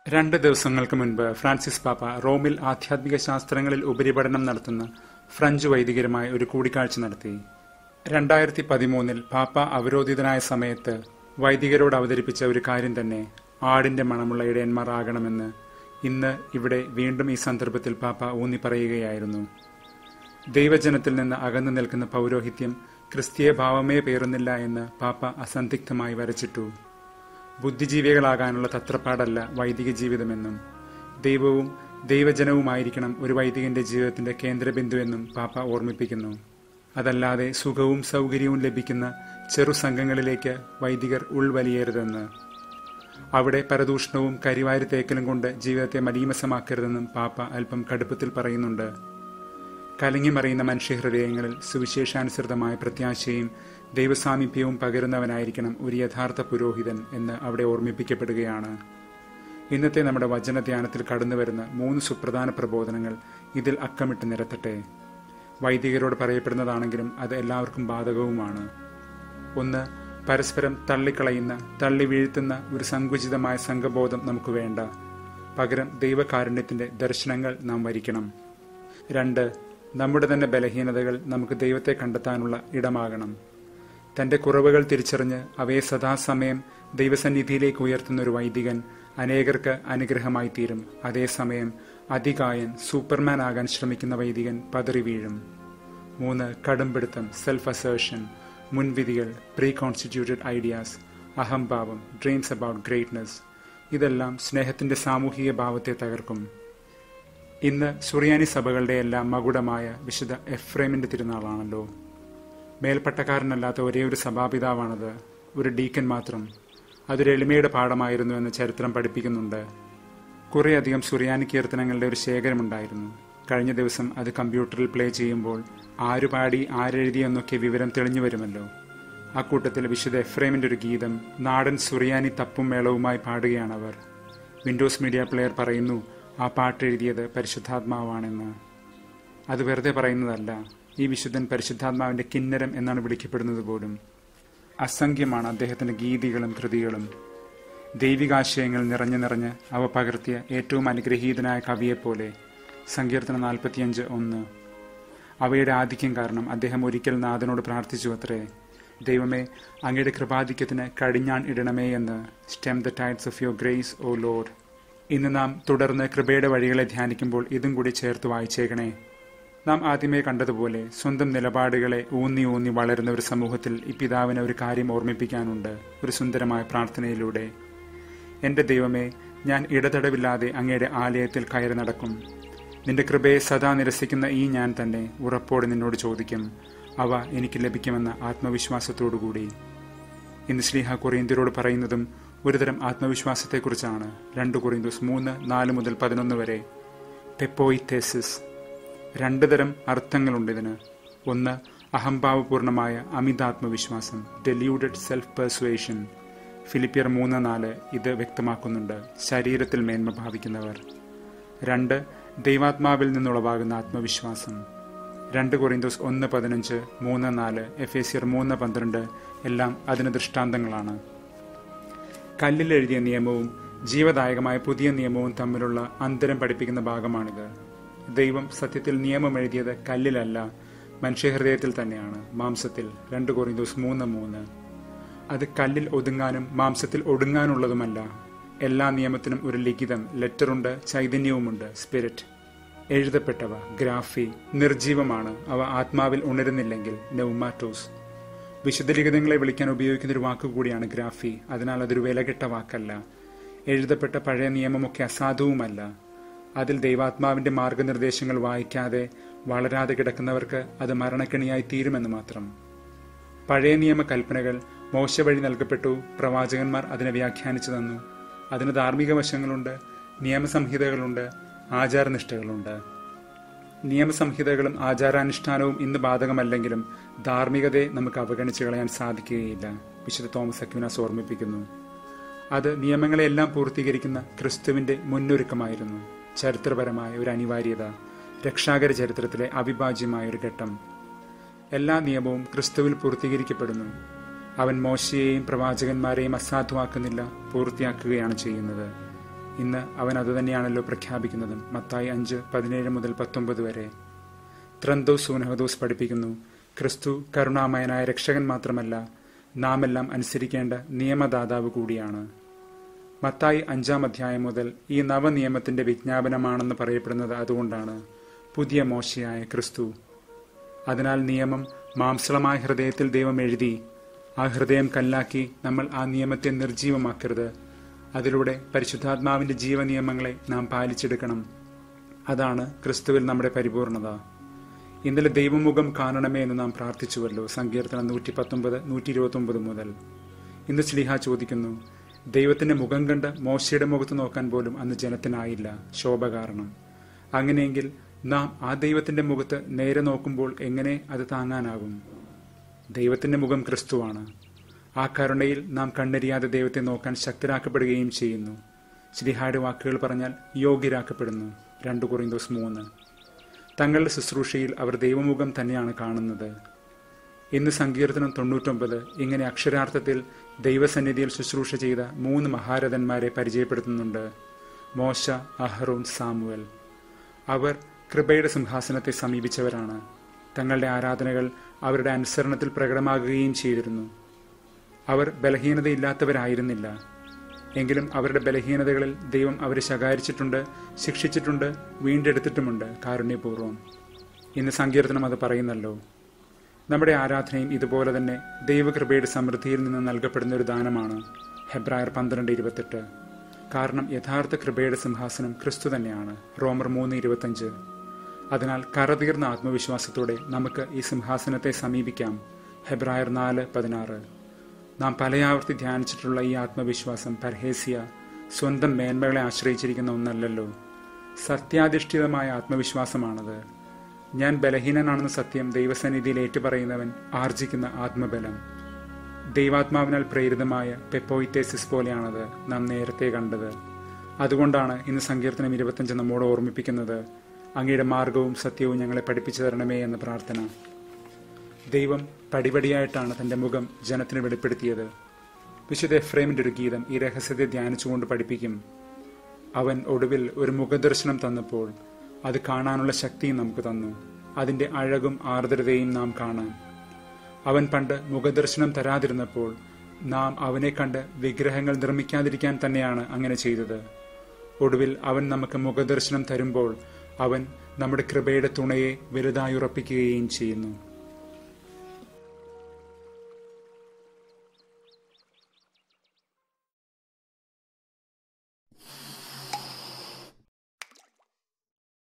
രണ്ട് ദിവസങ്ങൾക്ക് മുൻപ് ഫ്രാൻസിസ് പാപ്പ റോമിൽ ആധ്യാത്മിക ശാസ്ത്രങ്ങളിൽ ഉപരിപഠനം നടത്തുന്ന ഫ്രഞ്ച് വൈദികരുമായി ഒരു കൂടിക്കാഴ്ച നടത്തി രണ്ടായിരത്തി പതിമൂന്നിൽ പാപ്പ അവരോധിതനായ സമയത്ത് വൈദികരോട് അവതരിപ്പിച്ച ഒരു കാര്യം തന്നെ ആടിന്റെ മണമുള്ള ഇടയന്മാർ ആകണമെന്ന് ഇന്ന് ഇവിടെ വീണ്ടും ഈ സന്ദർഭത്തിൽ പാപ്പ ഊന്നി പറയുകയായിരുന്നു ദൈവജനത്തിൽ നിന്ന് അകന്നു നിൽക്കുന്ന പൗരോഹിത്യം ക്രിസ്തീയ ഭാവമേ പേറുന്നില്ല എന്ന് പാപ്പ അസന്ദിഗ്ധമായി വരച്ചിട്ടു ബുദ്ധിജീവികളാകാനുള്ള തത്രപ്പാടല്ല വൈദിക ജീവിതമെന്നും ദൈവവും ദൈവജനവുമായിരിക്കണം ഒരു വൈദികന്റെ ജീവിതത്തിന്റെ കേന്ദ്രബിന്ദുവെന്നും പാപ്പ ഓർമ്മിപ്പിക്കുന്നു അതല്ലാതെ സുഖവും സൗകര്യവും ലഭിക്കുന്ന ചെറു സംഘങ്ങളിലേക്ക് വൈദികർ ഉൾവലിയരുതെന്ന് അവിടെ പരദൂഷണവും കരിവാരി തേക്കലും കൊണ്ട് ജീവിതത്തെ മലീമസമാക്കരുതെന്നും പാപ്പ അല്പം കടുപ്പത്തിൽ പറയുന്നുണ്ട് കലങ്ങിമറിയുന്ന മനുഷ്യഹൃദയങ്ങളിൽ സുവിശേഷാനുസൃതമായ പ്രത്യാശയും ദൈവസാമീപ്യവും പകരുന്നവനായിരിക്കണം ഒരു യഥാർത്ഥ പുരോഹിതൻ എന്ന് അവിടെ ഓർമ്മിപ്പിക്കപ്പെടുകയാണ് ഇന്നത്തെ നമ്മുടെ വചന ധ്യാനത്തിൽ കടന്നുവരുന്ന മൂന്ന് സുപ്രധാന പ്രബോധനങ്ങൾ ഇതിൽ അക്കമിട്ട് നിരത്തട്ടെ വൈദികരോട് പറയപ്പെടുന്നതാണെങ്കിലും അത് എല്ലാവർക്കും ബാധകവുമാണ് ഒന്ന് പരസ്പരം തള്ളിക്കളയുന്ന തള്ളി വീഴ്ത്തുന്ന ഒരു സങ്കുചിതമായ സംഘബോധം നമുക്ക് വേണ്ട പകരം ദൈവകാരുണ്യത്തിന്റെ ദർശനങ്ങൾ നാം വരിക്കണം രണ്ട് നമ്മുടെ തന്നെ ബലഹീനതകൾ നമുക്ക് ദൈവത്തെ കണ്ടെത്താനുള്ള ഇടമാകണം തന്റെ കുറവുകൾ തിരിച്ചറിഞ്ഞ് അവയെ സദാസമയം ദൈവസന്നിധിയിലേക്ക് ഉയർത്തുന്ന ഒരു വൈദികൻ അനേകർക്ക് അനുഗ്രഹമായി തീരും അതേസമയം അതികായൻ സൂപ്പർമാൻ ആകാൻ ശ്രമിക്കുന്ന വൈദികൻ പതറി വീഴും മൂന്ന് കടുംപിടുത്തം സെൽഫ് അസേർഷൻ മുൻവിധികൾ പ്രീ കോൺസ്റ്റിറ്റ്യൂട്ടഡ് ഐഡിയാസ് അഹംഭാവം ഡ്രീംസ് അബൌട്ട് ഗ്രേറ്റ്നസ് ഇതെല്ലാം സ്നേഹത്തിന്റെ സാമൂഹിക ഭാവത്തെ തകർക്കും ഇന്ന് സുറിയാനി സഭകളുടെ എല്ലാം മകുടമായ വിശുദ്ധ എഫ്രേമിന്റെ തിരുനാളാണല്ലോ മേൽപ്പട്ടക്കാരനല്ലാത്ത ഒരേ ഒരു സഭാപിതാവാണത് ഒരു ഡീക്കൻ മാത്രം അതൊരു എളിമയുടെ പാഠമായിരുന്നു എന്ന് ചരിത്രം പഠിപ്പിക്കുന്നുണ്ട് കുറേയധികം സുറിയാനി കീർത്തനങ്ങളുടെ ഒരു ശേഖരമുണ്ടായിരുന്നു കഴിഞ്ഞ ദിവസം അത് കമ്പ്യൂട്ടറിൽ പ്ലേ ചെയ്യുമ്പോൾ ആരു പാടി ആരെഴുതി എന്നൊക്കെ വിവരം തെളിഞ്ഞു വരുമല്ലോ ആ കൂട്ടത്തിൽ വിശുദ്ധ എഫ്രേമിന്റെ ഒരു ഗീതം നാടൻ സുറിയാനി തപ്പും മേളവുമായി പാടുകയാണവർ വിൻഡോസ് മീഡിയ പ്ലെയർ പറയുന്നു ആ പാട്ട് എഴുതിയത് പരിശുദ്ധാത്മാവാണെന്ന് അത് വെറുതെ പറയുന്നതല്ല ഈ വിശുദ്ധൻ പരിശുദ്ധാത്മാവിന്റെ കിന്നരം എന്നാണ് വിളിക്കപ്പെടുന്നത് പോലും അസംഖ്യമാണ് അദ്ദേഹത്തിന്റെ ഗീതികളും കൃതികളും ദൈവികാശയങ്ങൾ നിറഞ്ഞു നിറഞ്ഞ് അവ പകർത്തിയ ഏറ്റവും അനുഗ്രഹീതനായ കവിയെപ്പോലെ സങ്കീർത്തനം നാൽപ്പത്തിയഞ്ച് ഒന്ന് അവയുടെ ആധിക്യം കാരണം അദ്ദേഹം ഒരിക്കൽ നാഥനോട് പ്രാർത്ഥിച്ചു അത്രേ ദൈവമേ അങ്ങയുടെ കൃപാധിക്യത്തിന് കടിഞ്ഞാൺ ഇടണമേ എന്ന് stem the tides of your grace O lord ഇന്ന് നാം തുടർന്ന് കൃപയുടെ വഴികളെ ധ്യാനിക്കുമ്പോൾ ഇതും കൂടി ചേർത്ത് വായിച്ചേക്കണേ നാം ആദ്യമേ കണ്ടതുപോലെ സ്വന്തം നിലപാടുകളെ ഊന്നി ഊന്നി വളരുന്ന ഒരു സമൂഹത്തിൽ ഈ പിതാവിന് ഒരു കാര്യം ഓർമ്മിപ്പിക്കാനുണ്ട് ഒരു സുന്ദരമായ പ്രാർത്ഥനയിലൂടെ എന്റെ ദൈവമേ ഞാൻ ഇടതടവില്ലാതെ അങ്ങയുടെ ആലയത്തിൽ കയറി നടക്കും നിന്റെ കൃപയെ സദാ നിരസിക്കുന്ന ഈ ഞാൻ തന്നെ ഉറപ്പോടെ നിന്നോട് ചോദിക്കും അവ എനിക്ക് ലഭിക്കുമെന്ന ആത്മവിശ്വാസത്തോടുകൂടി ഇന്ന് ശ്രീഹ കൊറിയന്തിരോട് പറയുന്നതും ഒരുതരം ആത്മവിശ്വാസത്തെക്കുറിച്ചാണ് രണ്ട് കൊറിയന്തോസ് മൂന്ന് നാല് മുതൽ പതിനൊന്ന് വരെ പെപ്പോയിത്തേസിസ് രണ്ടു തരം അർത്ഥങ്ങളുണ്ട് ഇതിന് ഒന്ന് അഹംഭാവപൂർണമായ അമിതാത്മവിശ്വാസം ഡെല്യൂഡഡ് സെൽഫ് പെർസുവേഷൻ ഫിലിപ്പിയർ മൂന്ന് നാല് ഇത് വ്യക്തമാക്കുന്നുണ്ട് ശരീരത്തിൽ മേന്മ ഭാവിക്കുന്നവർ രണ്ട് ദൈവാത്മാവിൽ നിന്നുളവാകുന്ന ആത്മവിശ്വാസം രണ്ട് കൊറിന്തോസ് ഒന്ന് പതിനഞ്ച് മൂന്ന് നാല് എഫ് എസിയർ മൂന്ന് പന്ത്രണ്ട് എല്ലാം അതിന് ദൃഷ്ടാന്തങ്ങളാണ് കല്ലിൽ എഴുതിയ നിയമവും ജീവദായകമായ പുതിയ നിയമവും തമ്മിലുള്ള അന്തരം പഠിപ്പിക്കുന്ന ഭാഗമാണിത് ദൈവം സത്യത്തിൽ നിയമം എഴുതിയത് കല്ലിലല്ല മനുഷ്യഹൃദയത്തിൽ തന്നെയാണ് മാംസത്തിൽ രണ്ട് കൊറിന്തോസ് മൂന്ന് മൂന്ന് അത് കല്ലിൽ ഒതുങ്ങാനും മാംസത്തിൽ ഒടുങ്ങാനുള്ളതുമല്ല എല്ലാ നിയമത്തിനും ഒരു ലിഖിതം ലെറ്ററുണ്ട് ചൈതന്യവുമുണ്ട് സ്പിരിറ്റ് എഴുതപ്പെട്ടവ ഗ്രാഫി നിർജീവമാണ് അവ ആത്മാവിൽ ഉണരുന്നില്ലെങ്കിൽ നെവുമാറ്റോസ് വിശുദ്ധ ലിഖിതങ്ങളെ വിളിക്കാൻ ഉപയോഗിക്കുന്ന ഒരു വാക്കുകൂടിയാണ് ഗ്രാഫി അതിനാൽ അതൊരു വിലകെട്ട വാക്കല്ല എഴുതപ്പെട്ട പഴയ നിയമമൊക്കെ അസാധുവുമല്ല അതിൽ ദൈവാത്മാവിന്റെ മാർഗനിർദ്ദേശങ്ങൾ വായിക്കാതെ വളരാതെ കിടക്കുന്നവർക്ക് അത് മരണക്കെണിയായി തീരുമെന്ന് മാത്രം പഴയ നിയമ കൽപ്പനകൾ മോശ വഴി നൽകപ്പെട്ടു പ്രവാചകന്മാർ അതിനെ വ്യാഖ്യാനിച്ചു തന്നു അതിന് ധാർമ്മിക വശങ്ങളുണ്ട് നിയമസംഹിതകളുണ്ട് ആചാരനിഷ്ഠകളുണ്ട് നിയമസംഹിതകളും ആചാരാനുഷ്ഠാനവും ഇന്ന് ബാധകമല്ലെങ്കിലും ധാർമ്മികതയെ നമുക്ക് അവഗണിച്ചു കളയാൻ സാധിക്കുകയില്ല വിശുദ്ധ തോമസ് അക്യുനാസ് ഓർമ്മിപ്പിക്കുന്നു അത് നിയമങ്ങളെല്ലാം പൂർത്തീകരിക്കുന്ന ക്രിസ്തുവിന്റെ മുന്നൊരുക്കമായിരുന്നു ചരിത്രപരമായ ഒരു അനിവാര്യത രക്ഷാകര ചരിത്രത്തിലെ അവിഭാജ്യമായ ഒരു ഘട്ടം എല്ലാ നിയമവും ക്രിസ്തുവിൽ പൂർത്തീകരിക്കപ്പെടുന്നു അവൻ മോശയെയും പ്രവാചകന്മാരെയും അസാധുവാക്കുന്നില്ല പൂർത്തിയാക്കുകയാണ് ചെയ്യുന്നത് ഇന്ന് അവൻ അതുതന്നെയാണല്ലോ പ്രഖ്യാപിക്കുന്നതും മത്തായി അഞ്ച് പതിനേഴ് മുതൽ പത്തൊമ്പത് വരെ ത്രന്തോസ് സൂനഹദോസ് പഠിപ്പിക്കുന്നു ക്രിസ്തു കരുണാമയനായ രക്ഷകൻ മാത്രമല്ല നാമെല്ലാം അനുസരിക്കേണ്ട നിയമദാതാവ് കൂടിയാണ് മത്തായി അഞ്ചാം അധ്യായം മുതൽ ഈ നവനിയമത്തിന്റെ വിജ്ഞാപനമാണെന്ന് പറയപ്പെടുന്നത് അതുകൊണ്ടാണ് പുതിയ മോശയായ ക്രിസ്തു അതിനാൽ നിയമം മാംസളമായ ഹൃദയത്തിൽ ദൈവം എഴുതി ആ ഹൃദയം കല്ലാക്കി നമ്മൾ ആ നിയമത്തെ നിർജീവമാക്കരുത് അതിലൂടെ പരിശുദ്ധാത്മാവിന്റെ ജീവനിയമങ്ങളെ നാം പാലിച്ചെടുക്കണം അതാണ് ക്രിസ്തുവിൽ നമ്മുടെ പരിപൂർണത ഇന്നലെ ദൈവമുഖം കാണണമേ എന്ന് നാം പ്രാർത്ഥിച്ചുവല്ലോ സങ്കീർത്തനം നൂറ്റി പത്തൊമ്പത് നൂറ്റി ഇരുപത്തി ഒമ്പത് മുതൽ ഇന്ന് ശ്ലീഹ ചോദിക്കുന്നു ദൈവത്തിന്റെ മുഖം കണ്ട് മോശയുടെ മുഖത്ത് നോക്കാൻ പോലും അന്ന് ജനത്തിനായില്ല ശോഭ കാരണം അങ്ങനെയെങ്കിൽ നാം ആ ദൈവത്തിന്റെ മുഖത്ത് നേരെ നോക്കുമ്പോൾ എങ്ങനെ അത് താങ്ങാനാകും ദൈവത്തിന്റെ മുഖം ക്രിസ്തുവാണ് ആ കരുണയിൽ നാം കണ്ണെരിയാതെ ദൈവത്തെ നോക്കാൻ ശക്തരാക്കപ്പെടുകയും ചെയ്യുന്നു ശ്രീഹായുടെ വാക്കുകൾ പറഞ്ഞാൽ യോഗ്യരാക്കപ്പെടുന്നു രണ്ടു കുറിന്തോസ് മൂന്ന് തങ്ങളുടെ ശുശ്രൂഷയിൽ അവർ ദൈവമുഖം തന്നെയാണ് കാണുന്നത് ഇന്ന് സങ്കീർത്തനം തൊണ്ണൂറ്റൊമ്പത് ഇങ്ങനെ അക്ഷരാർത്ഥത്തിൽ ദൈവസന്നിധിയിൽ ശുശ്രൂഷ ചെയ്ത മൂന്ന് മഹാരഥന്മാരെ പരിചയപ്പെടുത്തുന്നുണ്ട് മോശ അഹറോൻ സാമുവൽ അവർ കൃപയുടെ സിംഹാസനത്തെ സമീപിച്ചവരാണ് തങ്ങളുടെ ആരാധനകൾ അവരുടെ അനുസരണത്തിൽ പ്രകടമാകുകയും ചെയ്തിരുന്നു അവർ ബലഹീനതയില്ലാത്തവരായിരുന്നില്ല എങ്കിലും അവരുടെ ബലഹീനതകളിൽ ദൈവം അവരെ ശകാരിച്ചിട്ടുണ്ട് ശിക്ഷിച്ചിട്ടുണ്ട് വീണ്ടെടുത്തിട്ടുമുണ്ട് കാരുണ്യപൂർവ്വം ഇന്ന് സങ്കീർത്തനം അത് പറയുന്നല്ലോ നമ്മുടെ ആരാധനയും ഇതുപോലെ തന്നെ ദൈവകൃപയുടെ സമൃദ്ധിയിൽ നിന്ന് നൽകപ്പെടുന്ന ഒരു ദാനമാണ് ഹെബ്രായർ പന്ത്രണ്ട് ഇരുപത്തെട്ട് കാരണം യഥാർത്ഥ കൃപയുടെ സിംഹാസനം ക്രിസ്തു തന്നെയാണ് റോമർ മൂന്ന് ഇരുപത്തഞ്ച് അതിനാൽ കറതീർന്ന ആത്മവിശ്വാസത്തോടെ നമുക്ക് ഈ സിംഹാസനത്തെ സമീപിക്കാം ഹെബ്രായർ നാല് പതിനാറ് നാം പലയാവർത്തി ധ്യാനിച്ചിട്ടുള്ള ഈ ആത്മവിശ്വാസം പർഹേസിയ സ്വന്തം മേന്മകളെ ആശ്രയിച്ചിരിക്കുന്ന ഒന്നല്ലല്ലോ സത്യാധിഷ്ഠിതമായ ആത്മവിശ്വാസമാണത് ഞാൻ ബലഹീനനാണെന്ന സത്യം ദൈവസന്നിധിയിൽ ഏറ്റുപറയുന്നവൻ ആർജിക്കുന്ന ആത്മബലം ദൈവാത്മാവിനാൽ പ്രേരിതമായ പെപ്പോയിത്തേസിസ് പോലെയാണത് നാം നേരത്തെ കണ്ടത് അതുകൊണ്ടാണ് ഇന്ന് സങ്കീർത്തനം ഇരുപത്തഞ്ച് നമ്മോട് ഓർമ്മിപ്പിക്കുന്നത് അങ്ങയുടെ മാർഗവും സത്യവും ഞങ്ങളെ പഠിപ്പിച്ചു തരണമേ എന്ന പ്രാർത്ഥന ദൈവം പടിപടിയായിട്ടാണ് തന്റെ മുഖം ജനത്തിന് വെളിപ്പെടുത്തിയത് വിശുദ്ധ എഫ്രൈമിന്റെ ഒരു ഗീതം ഈ രഹസ്യത്തെ ധ്യാനിച്ചുകൊണ്ട് പഠിപ്പിക്കും അവൻ ഒടുവിൽ ഒരു മുഖദർശനം തന്നപ്പോൾ അത് കാണാനുള്ള ശക്തിയും നമുക്ക് തന്നു അതിന്റെ അഴകും ആർദ്രതയും നാം കാണാൻ അവൻ പണ്ട് മുഖദർശനം തരാതിരുന്നപ്പോൾ നാം അവനെ കണ്ട് വിഗ്രഹങ്ങൾ നിർമ്മിക്കാതിരിക്കാൻ തന്നെയാണ് അങ്ങനെ ചെയ്തത് ഒടുവിൽ അവൻ നമുക്ക് മുഖദർശനം തരുമ്പോൾ അവൻ നമ്മുടെ കൃപയുടെ തുണയെ വലുതായി ഉറപ്പിക്കുകയും ചെയ്യുന്നു